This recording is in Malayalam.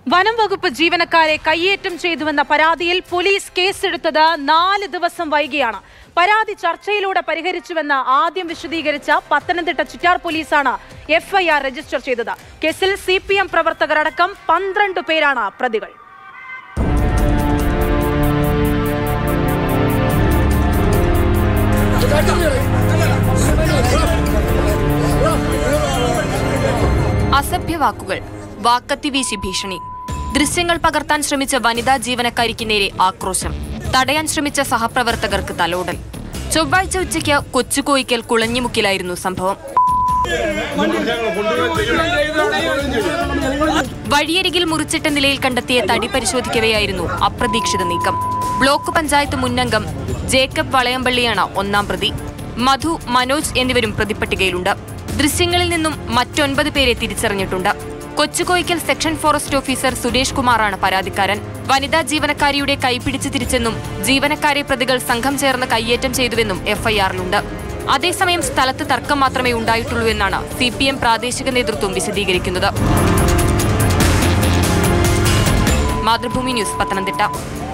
വനം വകുപ്പ് ജീവനക്കാരെ കയ്യേറ്റം ചെയ്തുവെന്ന പരാതിയിൽ പോലീസ് കേസെടുത്തത് നാല് ദിവസം വൈകിയാണ് പരാതി ചർച്ചയിലൂടെ പരിഹരിച്ചുവെന്ന് ആദ്യം വിശദീകരിച്ച പത്തനംതിട്ട ചിറ്റാർ പോലീസാണ് എഫ്ഐആർ രജിസ്റ്റർ ചെയ്തത് കേസിൽ സി പി എം പ്രവർത്തകരടക്കം പന്ത്രണ്ട് പേരാണ് പ്രതികൾ അസഭ്യവാക്കുകൾ വാക്കത്തി വീശി ഭീഷണി ദൃശ്യങ്ങൾ പകർത്താൻ ശ്രമിച്ച വനിതാ ജീവനക്കാരിക്ക് നേരെ ആക്രോശം തടയാൻ ശ്രമിച്ച സഹപ്രവർത്തകർക്ക് തലോടൽ ചൊവ്വാഴ്ച ഉച്ചയ്ക്ക് കൊച്ചുകോയിക്കൽ കുളഞ്ഞിമുക്കിലായിരുന്നു സംഭവം വഴിയരികിൽ മുറിച്ചിട്ട നിലയിൽ കണ്ടെത്തിയ തടി പരിശോധിക്കവെയായിരുന്നു അപ്രതീക്ഷിത നീക്കം ബ്ലോക്ക് പഞ്ചായത്ത് മുന്നംഗം ജേക്കബ് വളയമ്പള്ളിയാണ് ഒന്നാം പ്രതി മധു മനോജ് എന്നിവരും പ്രതിപ്പട്ടികയിലുണ്ട് ദൃശ്യങ്ങളിൽ നിന്നും മറ്റൊൻപത് പേരെ തിരിച്ചറിഞ്ഞിട്ടുണ്ട് Kochukoyikkal section forest officer Suresh കുമാറാണ് പരാതിക്കാരൻ വനിതാ ജീവനക്കാരിയുടെ കൈപിടിച്ച് തിരിച്ചെന്നും ജീവനക്കാരെ പ്രതികൾ സംഘം ചേർന്ന് കയ്യേറ്റം ചെയ്തുവെന്നും എഫ്ഐആറിലുണ്ട് അതേസമയം സ്ഥലത്ത് തർക്കം മാത്രമേ ഉണ്ടായിട്ടുള്ളൂ എന്നാണ് സി പി എം പ്രാദേശിക നേതൃത്വം വിശദീകരിക്കുന്നത് മാതൃഭൂമി ന്യൂസ് പത്തനംതിട്ട